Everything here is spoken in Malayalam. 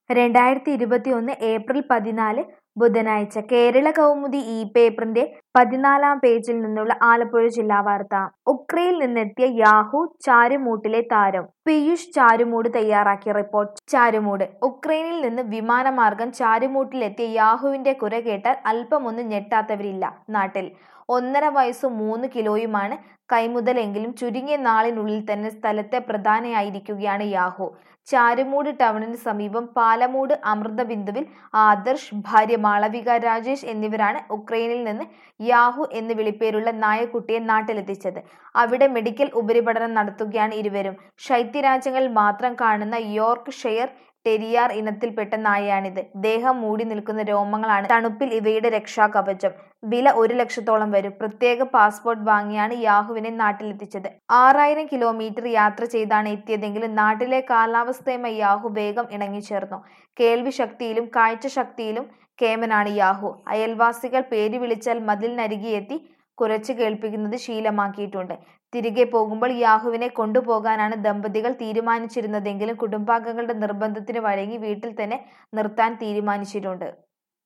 രണ്ടായിരത്തി ഇരുപത്തിയൊന്ന് ഏപ്രിൽ പതിനാല് ബുധനാഴ്ച കേരള കൗമുദി ഈ പേപ്പറിന്റെ പതിനാലാം പേജിൽ നിന്നുള്ള ആലപ്പുഴ ജില്ലാ വാർത്ത ഉക്രയിൽ നിന്നെത്തിയ യാഹു ചാരുമൂട്ടിലെ താരം പീയൂഷ് ചാരുമൂട് തയ്യാറാക്കിയ റിപ്പോർട്ട് ചാരുമൂട് ഉക്രൈനിൽ നിന്ന് വിമാനമാർഗം ചാരുമൂട്ടിലെത്തിയ യാഹുവിന്റെ കുര കേട്ടാൽ അല്പമൊന്നും ഞെട്ടാത്തവരില്ല നാട്ടിൽ ഒന്നര വയസ്സും മൂന്ന് കിലോയുമാണ് കൈമുതലെങ്കിലും ചുരുങ്ങിയ നാളിനുള്ളിൽ തന്നെ സ്ഥലത്തെ പ്രധാനിയായിരിക്കുകയാണ് യാഹു ചാരുമൂട് ടൗണിന് സമീപം പാലമൂട് അമൃതബിന്ദുവിൽ ആദർശ് ഭാര്യ മാളവിക രാജേഷ് എന്നിവരാണ് ഉക്രൈനിൽ നിന്ന് യാഹു എന്ന് വിളിപ്പേരുള്ള നായക്കുട്ടിയെ നാട്ടിലെത്തിച്ചത് അവിടെ മെഡിക്കൽ ഉപരിപഠനം നടത്തുകയാണ് ഇരുവരും ശൈത്യരാജ്യങ്ങളിൽ മാത്രം കാണുന്ന യോർക്ക് ഷെയർ ടെരിയാർ ഇനത്തിൽപ്പെട്ട നായയാണിത് ദേഹം മൂടി നിൽക്കുന്ന രോമങ്ങളാണ് തണുപ്പിൽ ഇവയുടെ രക്ഷാകവചം വില ഒരു ലക്ഷത്തോളം വരും പ്രത്യേക പാസ്പോർട്ട് വാങ്ങിയാണ് യാഹുവിനെ നാട്ടിലെത്തിച്ചത് ആറായിരം കിലോമീറ്റർ യാത്ര ചെയ്താണ് എത്തിയതെങ്കിലും നാട്ടിലെ കാലാവസ്ഥയുമായി യാഹു വേഗം ഇണങ്ങിച്ചേർന്നു കേൾവി ശക്തിയിലും കാഴ്ച ശക്തിയിലും കേമനാണ് യാഹു അയൽവാസികൾ പേര് വിളിച്ചാൽ മതിലിനരികെയെത്തി കുറച്ച് കേൾപ്പിക്കുന്നത് ശീലമാക്കിയിട്ടുണ്ട് തിരികെ പോകുമ്പോൾ യാഹുവിനെ കൊണ്ടുപോകാനാണ് ദമ്പതികൾ തീരുമാനിച്ചിരുന്നതെങ്കിലും കുടുംബാംഗങ്ങളുടെ നിർബന്ധത്തിന് വഴങ്ങി വീട്ടിൽ തന്നെ നിർത്താൻ തീരുമാനിച്ചിട്ടുണ്ട്